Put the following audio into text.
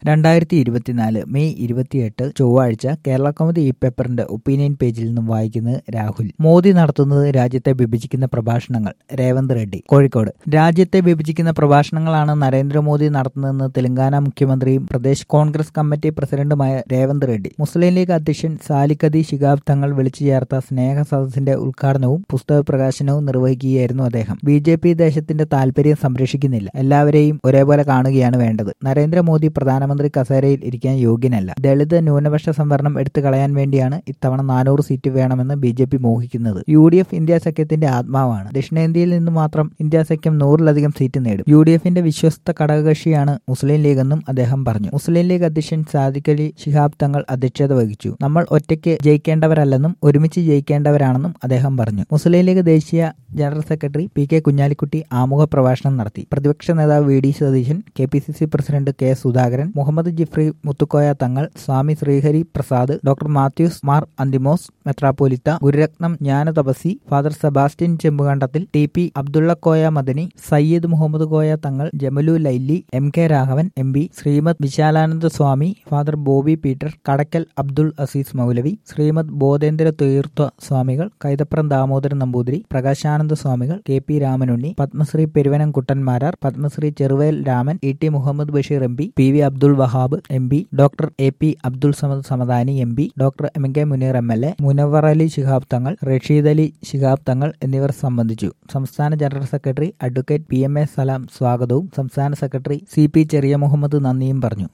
രണ്ടായിരത്തി ഇരുപത്തിനാല് മെയ് ഇരുപത്തിയെട്ട് ചൊവ്വാഴ്ച കേരള കൗമുദി ഈ പേപ്പറിന്റെ ഒപ്പീനിയൻ പേജിൽ നിന്നും വായിക്കുന്നത് രാഹുൽ മോദി നടത്തുന്നത് രാജ്യത്തെ വിഭജിക്കുന്ന പ്രഭാഷണങ്ങൾ രേവന്ത് റെഡ്ഡി കോഴിക്കോട് രാജ്യത്തെ വിഭജിക്കുന്ന പ്രഭാഷണങ്ങളാണ് നരേന്ദ്രമോദി നടത്തുന്നതെന്ന് തെലങ്കാന മുഖ്യമന്ത്രിയും പ്രദേശ് കോൺഗ്രസ് കമ്മിറ്റി പ്രസിഡന്റുമായ രേവന്ത് റെഡ്ഡി മുസ്ലിം ലീഗ് അധ്യക്ഷൻ സാലിക്കതി ശിഹാബ് തങ്ങൾ വിളിച്ചു ചേർത്ത സ്നേഹ സദസ്സിന്റെ ഉദ്ഘാടനവും പുസ്തക പ്രകാശനവും നിർവഹിക്കുകയായിരുന്നു അദ്ദേഹം ബി ജെ പി ദേശത്തിന്റെ താൽപര്യം സംരക്ഷിക്കുന്നില്ല എല്ലാവരെയും ഒരേപോലെ കാണുകയാണ് വേണ്ടത് നരേന്ദ്രമോദി പ്രധാനമന്ത്രി കസേരയിൽ ഇരിക്കാൻ യോഗ്യനല്ല ദളിത് ന്യൂനപക്ഷ സംവരണം എടുത്തു കളയാൻ വേണ്ടിയാണ് ഇത്തവണ നാനൂറ് സീറ്റ് വേണമെന്ന് ബി ജെ പി മോഹിക്കുന്നത് യു ഡി എഫ് ഇന്ത്യ സഖ്യത്തിന്റെ ആത്മാവാണ് ദക്ഷിണേന്ത്യയിൽ നിന്ന് മാത്രം ഇന്ത്യ സഖ്യം നൂറിലധികം സീറ്റ് നേടും യു ഡി എഫിന്റെ വിശ്വസ്ത ഘടകകക്ഷിയാണ് മുസ്ലിം ലീഗ് എന്നും അദ്ദേഹം പറഞ്ഞു മുസ്ലിം ലീഗ് അധ്യക്ഷൻ സാദിഖ് അലി ശിഹാബ് തങ്ങൾ അധ്യക്ഷത വഹിച്ചു നമ്മൾ ഒറ്റയ്ക്ക് ജയിക്കേണ്ടവരല്ലെന്നും ഒരുമിച്ച് ജയിക്കേണ്ടവരാണെന്നും അദ്ദേഹം പറഞ്ഞു മുസ്ലിം ലീഗ് ദേശീയ general secretary P K Kunhalikutty ആമുഖ പ്രഭാഷണം നടത്തി പ്രതിപക്ഷ നേതാവ് V D Satheesan K P C C president K Sudhakaran Muhammad Jifri Muthukoya Thangal Swami Sreehari Prasad doctor Mathews Mar Anthimos മെത്രാപ്പോലിത്ത Gururatnam Jnana Thapasi father Sebastian Chembukandathil T P Abdullakoya Madani Sayyid Muhammad Koya Thangal Jamalu Laili M K Raghavan M P Srimad Vishalananda Swami father Boby Peter Kadakkal Abdul Azeez Moulavi Shrimad Bodhendra Theertha Swamikal Kaithapram Damodaran Namboothiri Prakashananda Swamikal K P Ramanunni Padmashri Peruvanam Kuttanmarar Padmashri Cheruvayal Raman E T Muhammad Basheer M P P V Abdul Wahab M P doctor A P Abdul Samad Samadani M P doctor M K Muneer M L A Munavvar Ali Shihab Thangal Rasheed Ali Shihab Thangal എന്നിവർ സംബന്ധിച്ചു സംസ്ഥാന general secretary advocate P M A Salam സ്വാഗതവും സംസ്ഥാന secretary C P ചെറിയ മുഹമ്മദ് നന്ദിയും പറഞ്ഞു